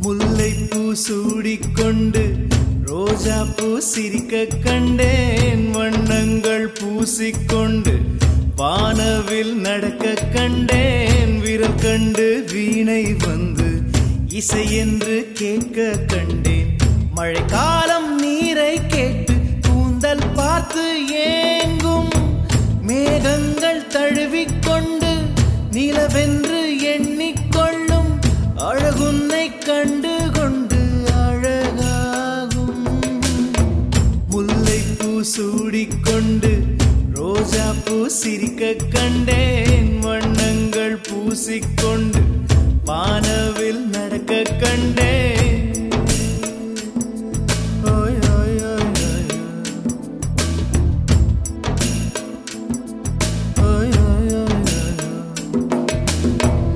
முல்லைப்பூ சூடிக்கொண்டு ரோஜா பூ சிரிக்க கண்டேன் வண்ணங்கள் பூசிக்கொண்டு வானவில் நடக்க கண்டேன் விரல் கண்டு வீணை வந்து இசை என்று கேட்க கண்டேன் மழைக்காலம் நீரை கேட்டு கூந்தல் பார்த்து ஏங்கும் மேகங்கள் தழுவிக்கொண்டு நிலவென்று எண்ணிக்கொள்ளும் அழகுன்னை கண்டு கொண்டு அழகாகும் முல்லைப்பூ சூடிக்கொண்டு ரோஜா பூ சிரிக்க கண்டேன் வண்ணங்கள் பூசிக்கொண்டு வானவில் நடக்க கண்டேன் ஓய், ஓய், ஓய், ஓய், ஓய், ஓய், ஓய், ஓய், ஓய்.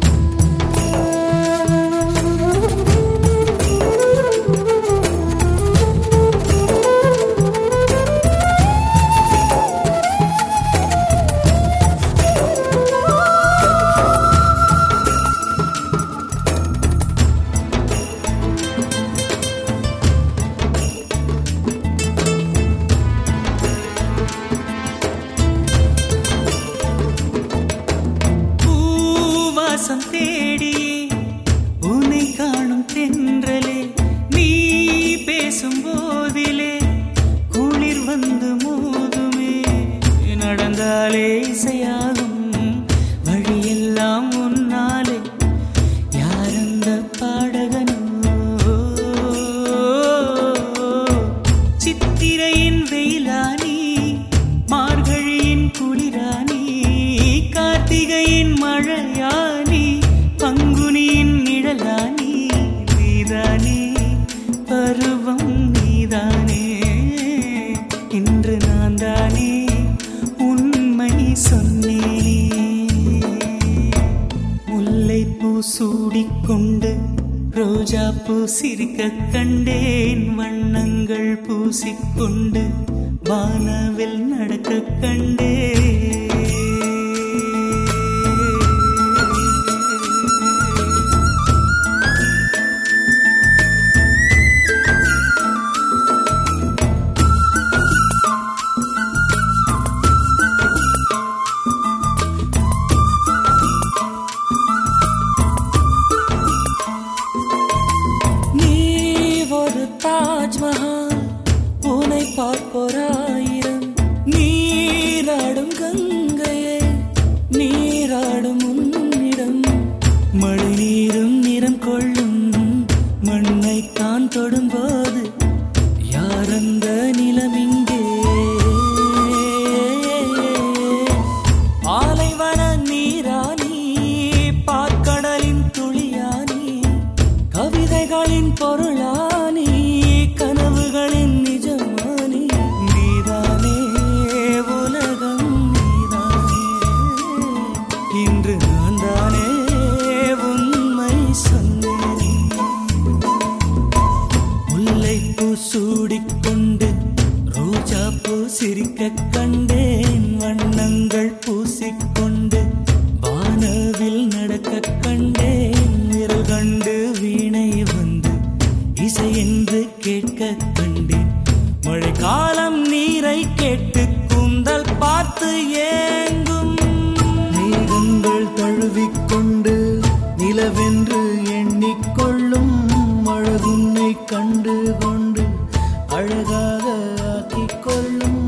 பூவாசம் தேடியே உன்னை காணும் தென்றலே நீ பேசும் போதிலே குளிர் வந்து மோதுமே நடந்தாலே இசையாகும் வழியெல்லாம் உன்னாலே யாரந்த பாடகனோ சித்திரையின் வெயிலானி மார்கழியின் குளிரானி கார்த்திகையின் மழையானி பங்குனியின் நிழலானி நீதானே பருவம் நீதானே இன்று நான் தானே உண்மை சொன்னேனே முல்லைப்பூ சூடிக்கொண்டு ரோஜா பூ சிரிக்க கண்டேன் வண்ணங்கள் பூசிக்கொண்டு வானவில் நடக்க கண்டே நீ ஒரு தாஜ்மஹால் உனை பார்ப்போராயிரம் நீராடும் கங்கையே நீராடும் உன்னிடம் மழை நீரும் நிறம் கொள்ளும் மண்ணை தான் தொடும்போது யாரந்த நிலமிங்கே ஆலைவன நீரானி பாற்கடலின் துளியானி கவிதைகளின் பொருளானி கனவுகளின் நிஜமானி நீதானே உலகம் நீதானே இன்று நான் தானே உண்மை சொன்னேனே முல்லைப்பூ சூடிக்கொண்டு ரோஜா பூ சிரிக்க கண்டேன் வண்ணங்கள் பூசிக்கொண்டு வானவில் நடக்க கண்டேன் விரல் கண்டு வீணை வந்து இசை என்று கேட்க கண்டேன் மழைக்காலம் நீரை கேட்டு கூந்தல் பார்த்து ஏங்கும் மேகங்கள் தழுவிக்கொண்டு நிலவென்று எண்ணிக்கொள்ளும் அழகுன்னை கண்டு கொண்டு அழகாக ஆக்கிக் கொள்ளும்